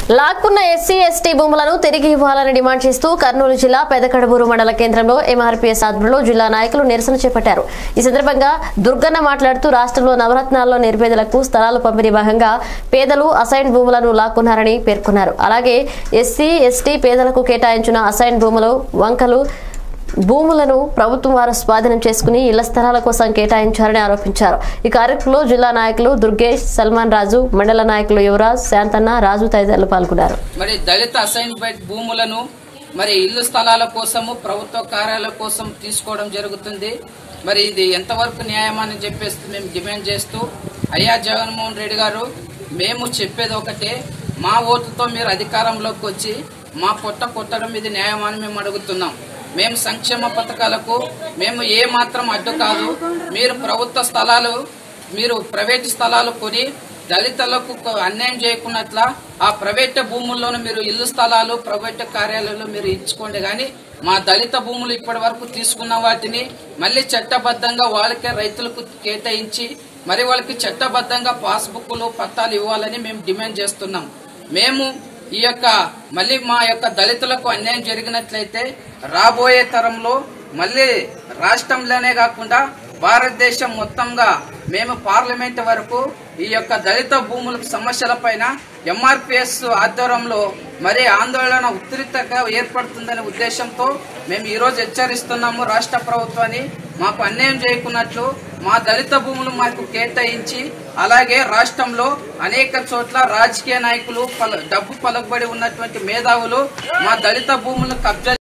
లాక్కున్న SC ST భూములను తిరిగి ఇవ్వాలని డిమాండ్ చేస్తూ కర్నూలు జిల్లా పెదకడబూరు మండల కేంద్రంలో ఎంఆర్పీఎస్ ఆధ్వర్యంలో జిల్లా నాయకులు నిరసన చేపట్టారు ఈ సందర్భంగా దుర్గన్న మాట్లాడుతూ రాష్ట్రంలో నవరత్నాల్లో నిరుపేదలకు స్థలాలు పంపిణీ భాగంగా పేదలు అసైన్ భూములను లాక్కున్నారని పేర్కొన్నారు అలాగే ఎస్సీ ఎస్టీ పేదలకు కేటాయించిన అసైన్ భూములు వంకలు భూములను ప్రభుత్వం వారు స్వాధీనం చేసుకుని ఇళ్ల స్థలాల కోసం కేటాయించారని ఆరోపించారు ఈ కార్యక్రమంలో జిల్లా నాయకులు దుర్గేష్ సల్మాన్ రాజు మండల నాయకులు యువరాజ్ శాంతన్న రాజు తదితరులు పాల్గొన్నారు మరి దళిత అసైన్మెంట్ భూములను మరి ఇల్లు స్థలాల కోసము ప్రభుత్వ కార్యాలయాల కోసం తీసుకోవడం జరుగుతుంది మరి ఇది ఎంతవరకు న్యాయమని చెప్పేసి మేము డిమాండ్ చేస్తూ అయ్యా జగన్మోహన్ రెడ్డి గారు మేము చెప్పేది ఒకటే మా ఓటుతో మీరు అధికారంలోకి వచ్చి మా పొట్ట కొట్టడం ఇది న్యాయమని మేము అడుగుతున్నాం మేము సంక్షేమ పథకాలకు మేము ఏ మాత్రం అడ్డు కాదు మీరు ప్రభుత్వ స్థలాలు మీరు ప్రైవేట్ స్థలాలు కొని దళితులకు కొ- అన్యాయం చేయకున్నట్ల ఆ ప్రైవేట్ భూముల్లోనూ మీరు ఇల్లు స్థలాలు ప్రైవేట్ కార్యాలయాలు మీరు ఇచ్చుకోండి కానీ మా దళిత భూములు ఇప్పటి వరకు తీసుకున్న వాటిని మళ్ళీ చట్టబద్ధంగా వాళ్ళకే రైతులకు కేటాయించి మరి వాళ్ళకి చట్టబద్ధంగా పాస్బుక్లు పట్టాలు ఇవ్వాలని మేము డిమాండ్ చేస్తున్నాం మేము ఈ యొక్క మళ్ళీ మా యొక్క దళితులకు అన్యాయం జరిగినట్లయితే రాబోయే తరంలో మళ్ళీ రాష్ట్రంలోనే కాకుండా భారతదేశం మొత్తంగా మేము పార్లమెంట్ వరకు ఈ యొక్క దళిత భూముల సమస్యలపైన ఎంఆర్పిఎస్ ఆధ్వర్యంలో మరి ఆందోళన ఉధృతంగా ఏర్పడుతుందనే ఉద్దేశంతో మేము ఈరోజు హెచ్చరిస్తున్నాము రాష్ట్ర ప్రభుత్వాన్ని మాకు అన్యాయం చేయకున్నట్లు మా దళిత భూములు మాకు కేటాయించి అలాగే రాష్ట్రంలో అనేక చోట్ల రాజకీయ నాయకులు పల- డబ్బు పలుకుబడి ఉన్నటువంటి మేధావులు మా దళిత భూములను కబ్జా